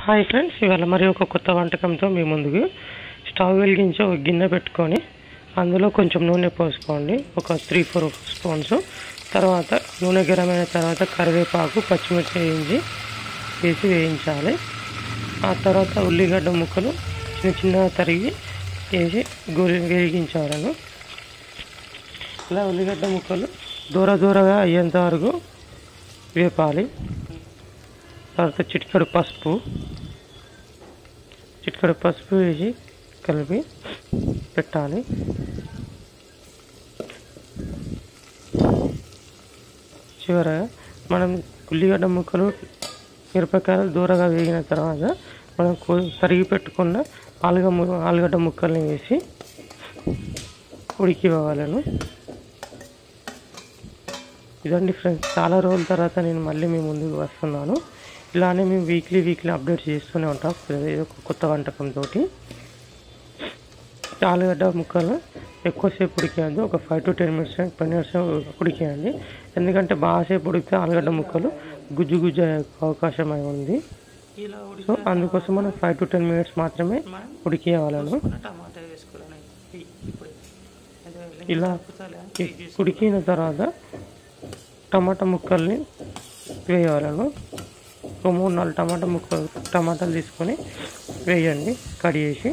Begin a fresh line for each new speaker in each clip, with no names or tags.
hi friends ఇవాళ మరి ఒక కొత్త వంటకంతో మీ ముందుకు స్టవ్ వెలిగించి ఒక గిన్నె పెట్టుకొని అందులో కొంచెం నూనె పోసుకోండి ఒక త్రీ ఫోర్ స్పూన్స్ తర్వాత నూనె గరమైన తర్వాత కరివేపాకు పచ్చిమిర్చి వేయించి వేసి వేయించాలి ఆ తర్వాత ఉల్లిగడ్డ ముక్కలు చిన్న చిన్నగా తరిగి వేసి గోలి వేగించాలను ఇలా ఉల్లిగడ్డ ముక్కలు దూర దూరగా అయ్యేంత వరకు వేపాలి తర్వాత చిటికెడు పసుపు చిటికెడు పసుపు వేసి కలిపి పెట్టాలి చివరగా మనం ఉల్లిగడ్డ ముక్కలు మిరపకాయలు దూరగా వేగిన తర్వాత మనం కో- తరిగి పెట్టుకున్న ఆలుగ ము- ఆలుగడ్డ ముక్కల్ని వేసి ఉడికివ్వాలను ఇదండి ఫ్రెండ్స్ చాలా రోజుల తర్వాత నేను మళ్ళీ మీ ముందుకు వస్తున్నాను ఇలానే మేము వీక్లీ వీక్లీ అప్డేట్ చేస్తూనే ఉంటాం ఏదో ఒక కొత్త వంటకంతో ఆలుగడ్డ ముక్కలు ఎక్కువసేపు ఉడికేయద్దు ఒక five to ten minutes ten minutes ఉడికేయండి ఎందుకంటే బాగాసేపు ఉడికితే ఆలుగడ్డ ముక్కలు గుజ్జు గుజ్జు అయ్యే అవకాశం అయి ఉంది సో అందుకోసం మనం ఫైవ్ టు టెన్ మినిట్స్ మాత్రమే ఉడికేయవాలను
టమాటా వేసుకోవాలని ఇప్పుడు
ఇలా ఉడికిన తర్వాత టమాటా ముక్కల్ని వేయాలను ఒక మూడు నాలుగు టమాటా ముక్కలు టమాటాలు తీసుకొని వేయండి కట్ చేసి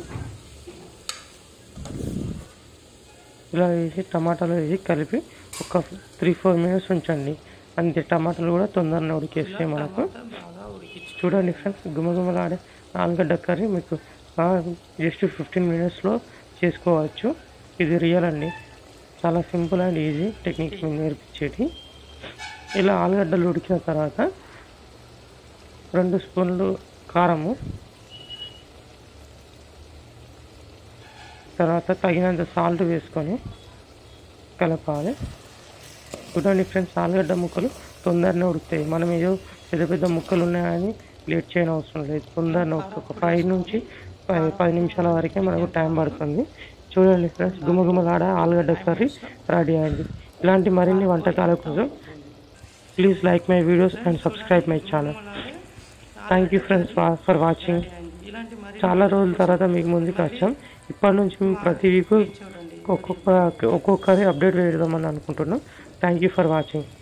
ఇలా వేసి టమాటాలు వేసి కలిపి ఒక త్రీ ఫోర్ మినిట్స్ ఉంచండి అంతే టమాటాలు కూడా తొందరగా ఉడికేస్తాయి మనకు
బాగా ఉడికించి
చూడండి ఫ్రెండ్స్ గుమగుమలాడే ఆలుగడ్డ కర్రీ మీకు జస్ట్ ఫిఫ్టీన్ మినిట్స్లో చేసుకోవచ్చు ఇది రియల్ అండి చాలా సింపుల్ అండ్ ఈజీ టెక్నిక్ మీకు నేర్పించేది ఇలా ఆలుగడ్డలు ఉడికిన తర్వాత రెండు స్పూన్లు కారము తర్వాత తగినంత సాల్ట్ వేసుకొని కలపాలి చూడండి ఫ్రెండ్స్ ఆలుగడ్డ ముక్కలు తొందరనే ఉడుకుతాయి మనం ఏదో పెద్ద పెద్ద ముక్కలు ఉన్నాయని లేట్ చేయని అవసరం లేదు తొందరనే ఉడుకుతాయి ఒక ఫైవ్ నుంచి పది పది నిమిషాల వరకే మనకు టైం పడుతుంది చూడండి ఫ్రెండ్స్ గుమగుమలాడ ఆలుగడ్డ కర్రీ రెడీ అయింది ఇలాంటి మరిన్ని వంటకాల కోసం please like my videos and subscribe my channel thank you friends for watching
ఇలాంటి మరి
చాలా రోజుల తర్వాత మీకు ముందుకు వచ్చాం ఇప్పటి నుంచి మేము ప్రతి వీక్
చూడండి
ఒక్కొక్క ఒక్కొక్కరి అప్డేట్ వేద్దామని అనుకుంటున్నాం థ్యాంక్ యూ ఫర్ వాచింగ్